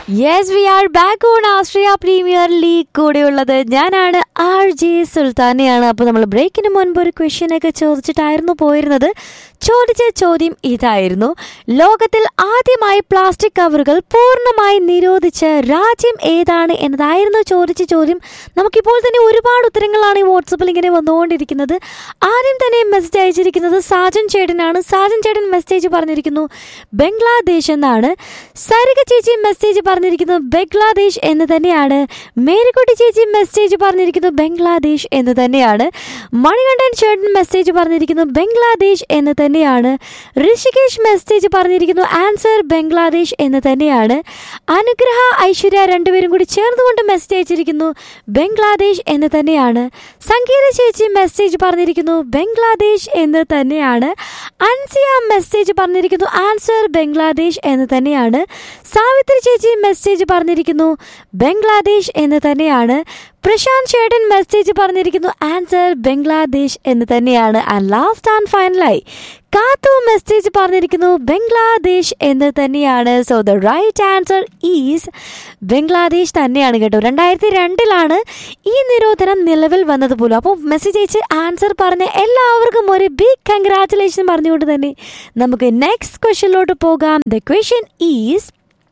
yes we are back on Austria premier league കൂടെയുള്ളത് ഞാനാണ് R J സുൽത്താനയാണ് അപ്പോൾ നമ്മൾ ബ്രേക്കിന് മുൻപ് ഒരു ക്വസ്റ്റ്യൻ ഒക്കെ ചോദിച്ചിട്ടായിരുന്നു പോയിരുന്നത് ചോദിച്ച ചോദ്യം ഇതായിരുന്നു ലോകത്തിൽ ആദ്യമായി പ്ലാസ്റ്റിക് കവറുകൾ പൂർണ്ണമായി നിരോധിച്ച രാജ്യം ഏതാണ് എന്നതായിരുന്നു ചോദിച്ച ചോദ്യം നമുക്കിപ്പോൾ തന്നെ ഒരുപാട് ഉത്തരങ്ങളാണ് ഈ വാട്സപ്പിൽ ഇങ്ങനെ വന്നുകൊണ്ടിരിക്കുന്നത് ആദ്യം തന്നെ മെസ്സേജ് അയച്ചിരിക്കുന്നത് സാജൻ ചേട്ടനാണ് സാജൻ ചേട്ടൻ മെസ്സേജ് പറഞ്ഞിരിക്കുന്നു ബംഗ്ലാദേശ് എന്നാണ് സരിക ചേച്ചി മെസ്സേജ് പറഞ്ഞിരിക്കുന്നു ബംഗ്ലാദേശ് എന്ന് തന്നെയാണ് മേരിക്കുട്ടി ചേച്ചി മെസ്സേജ് പറഞ്ഞിരിക്കുന്നു ബംഗ്ലാദേശ് എന്ന് തന്നെയാണ് മണികണ്ഠൻ ചേട്ടൻ മെസ്സേജ് പറഞ്ഞിരിക്കുന്നു ബംഗ്ലാദേശ് എന്ന് തന്നെയാണ് ഋഷികേഷ് മെസ്സേജ് പറഞ്ഞിരിക്കുന്നു ആൻസർ ബംഗ്ലാദേശ് എന്ന് തന്നെയാണ് അനുഗ്രഹ ഐശ്വര്യ രണ്ടുപേരും കൂടി ചേർന്നുകൊണ്ട് മെസ്സേജ് അയച്ചിരിക്കുന്നു ബംഗ്ലാദേശ് എന്ന് തന്നെയാണ് സംഗീത ചേച്ചി മെസ്സേജ് പറഞ്ഞിരിക്കുന്നു ബംഗ്ലാദേശ് എന്ന് തന്നെയാണ് അൻസിയ മെസ്സേജ് പറഞ്ഞിരിക്കുന്നു ആൻസർ ബംഗ്ലാദേശ് എന്ന് തന്നെയാണ് സാവിത്രി ചേച്ചി മെസ്സേജ് പറഞ്ഞിരിക്കുന്നു ബംഗ്ലാദേശ് എന്ന് തന്നെയാണ് പ്രശാന്ത് ചേട്ടൻ മെസ്സേജ് പറഞ്ഞിരിക്കുന്നു ആൻസർ ബംഗ്ലാദേശ് എന്ന് തന്നെയാണ് ആൻഡ് ലാസ്റ്റ് ആൻഡ് ഫൈനലായി കാത്തു മെസ്സേജ് പറഞ്ഞിരിക്കുന്നു ബംഗ്ലാദേശ് എന്ന് തന്നെയാണ് so the right answer is Bangladesh തന്നെയാണ് കേട്ടോ രണ്ടായിരത്തി രണ്ടിലാണ് ഈ നിരോധനം നിലവിൽ വന്നത് പോലും അപ്പോൾ മെസ്സേജ് അയച്ച് ആൻസർ പറഞ്ഞ എല്ലാവർക്കും ഒരു ബിഗ് കൺഗ്രാറ്റുലേഷൻ പറഞ്ഞുകൊണ്ട് തന്നെ നമുക്ക് നെക്സ്റ്റ് ക്വസ്റ്റ്യനിലോട്ട് പോകാം ദ ക്വസ്റ്റ്യൻ ഈസ്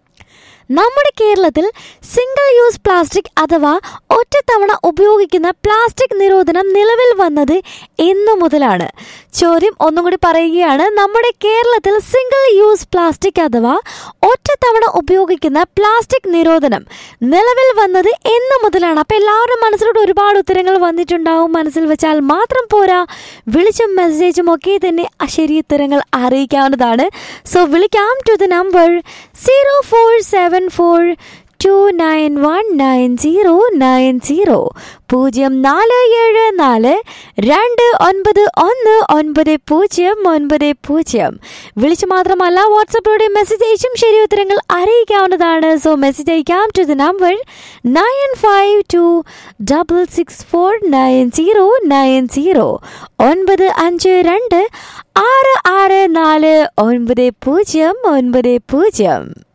നമ്മുടെ കേരളത്തിൽ സിംഗിൾ യൂസ് പ്ലാസ്റ്റിക് അഥവാ ഒറ്റത്തവണ ഉപയോഗിക്കുന്ന പ്ലാസ്റ്റിക് നിരോധനം നിലവിൽ വന്നത് എന്നു മുതലാണ് ചോദ്യം ഒന്നും കൂടി പറയുകയാണ് നമ്മുടെ കേരളത്തിൽ സിംഗിൾ യൂസ് പ്ലാസ്റ്റിക് അഥവാ ഒറ്റത്തവണ ഉപയോഗിക്കുന്ന പ്ലാസ്റ്റിക് നിരോധനം നിലവിൽ വന്നത് എന്ന് മുതലാണ് അപ്പോൾ എല്ലാവരുടെ മനസ്സിലോട്ട് ഒരുപാട് ഉത്തരങ്ങൾ വന്നിട്ടുണ്ടാവും മനസ്സിൽ വെച്ചാൽ മാത്രം പോരാ വിളിച്ചും മെസ്സേജും ഒക്കെ തന്നെ ശരി ഉത്തരങ്ങൾ അറിയിക്കാവുന്നതാണ് സോ വിളിക്കാം to the number zero four seven four two nine one nine zero nine zero പൂജ്യം നാല് ഏഴ് നാല് രണ്ട് ഒൻപത് ഒന്ന് ഒൻപത് പൂജ്യം ഒൻപത് പൂജ്യം വിളിച്ച് മാത്രമല്ല വാട്സപ്പിലൂടെ മെസ്സേജ് അയച്ചും ശരി ഉത്തരങ്ങൾ അറിയിക്കാവുന്നതാണ് സോ മെസ്സേജ് അയക്കാം to the number nine five two double six four nine zero nine zero ഒൻപത് അഞ്ച് രണ്ട് ആറ് ആറ് നാല് ഒൻപത് പൂജ്യം ഒൻപത് പൂജ്യം